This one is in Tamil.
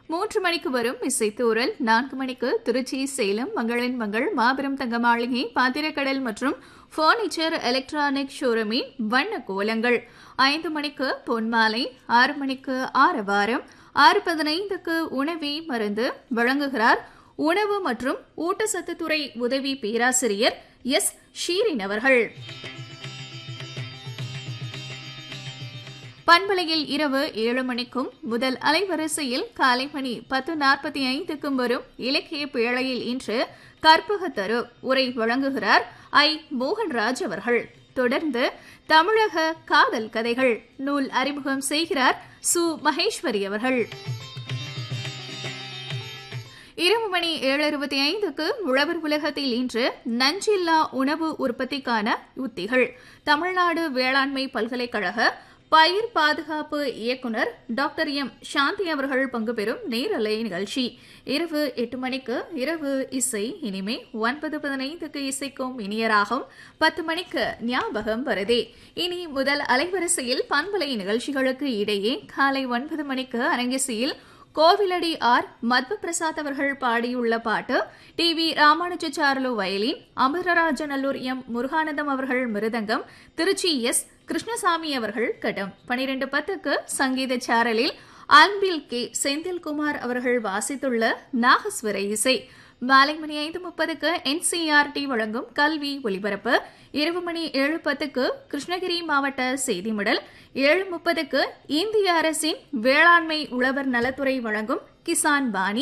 மூன்று மணிக்கு வரும் இசைத்தூரல் நான்கு மணிக்கு திருச்சி சேலம் மங்களின் மங்கள் மாபெரும் தங்க மாளிகை பாத்திரக்கடல் மற்றும் பர்னிச்சர் எலக்ட்ரானிக் ஷோரூமின் வண்ண கோலங்கள் ஐந்து மணிக்கு பொன்மாலை ஆறு மணிக்கு ஆரவாரம் ஆறு பதினைந்துக்கு உணவே மருந்து வழங்குகிறார் உணவு மற்றும் ஊட்டச்சத்துத்துறை உதவி பேராசிரியர் எஸ் ஷீரின் அவர்கள் பண்பலையில் இரவு ஏழு மணிக்கும் முதல் அலைவரிசையில் காலை மணி பத்து நாற்பத்தி ஐந்துக்கும் வரும் இலக்கிய பேழையில் இன்று கற்பகத்தரு உரை வழங்குகிறார் ஐ மோகன்ராஜ் அவர்கள் தொடர்ந்து தமிழக காதல் கதைகள் நூல் அறிமுகம் செய்கிறார் சு மகேஸ்வரி அவர்கள் இரவு மணி ஏழு இருபத்தி ஐந்துக்கு உழவர் உலகத்தில் இன்று நஞ்சில்லா உணவு உற்பத்திக்கான உத்திகள் தமிழ்நாடு வேளாண்மை பல்கலைக்கழக பயிர் பாதுகாப்பு இயக்குனர் டாக்டர் எம் சாந்தி அவர்கள் பங்கு பெறும் நேரலை நிகழ்ச்சி இரவு எட்டு மணிக்கு இரவு இசை இனிமே ஒன்பது பதினைந்துக்கு இசைக்கும் இனியராகும் பத்து மணிக்கு ஞாபகம் வருதே இனி முதல் அலைவரிசையில் பண்பலை நிகழ்ச்சிகளுக்கு இடையே காலை ஒன்பது மணிக்கு அரங்கிசையில் கோவிலடி ஆர் மத்வ பிரசாத் அவர்கள் பாடியுள்ள பாட்டு T V Ramanujacharlu violin Amarajanallur M Muruganandam அவர்கள் மிருதங்கம் திருச்சி எஸ் கிருஷ்ணசாமி அவர்கள் கடம் பனிரெண்டு பத்துக்கு சங்கீத சாரலில் அன்பில் கே செந்தில்குமார் அவர்கள் வாசித்துள்ள நாகஸ்வர இசை மாலை மணி ஐந்து முப்பதுக்கு என்சிஆர்டி வழங்கும் கல்வி ஒலிபரப்பு இரவு மணி ஏழு பத்துக்கு கிருஷ்ணகிரி மாவட்ட செய்திமடல் ஏழு முப்பதுக்கு இந்திய அரசின் வேளாண்மை உழவர் நலத்துறை வழங்கும் கிசான் பாணி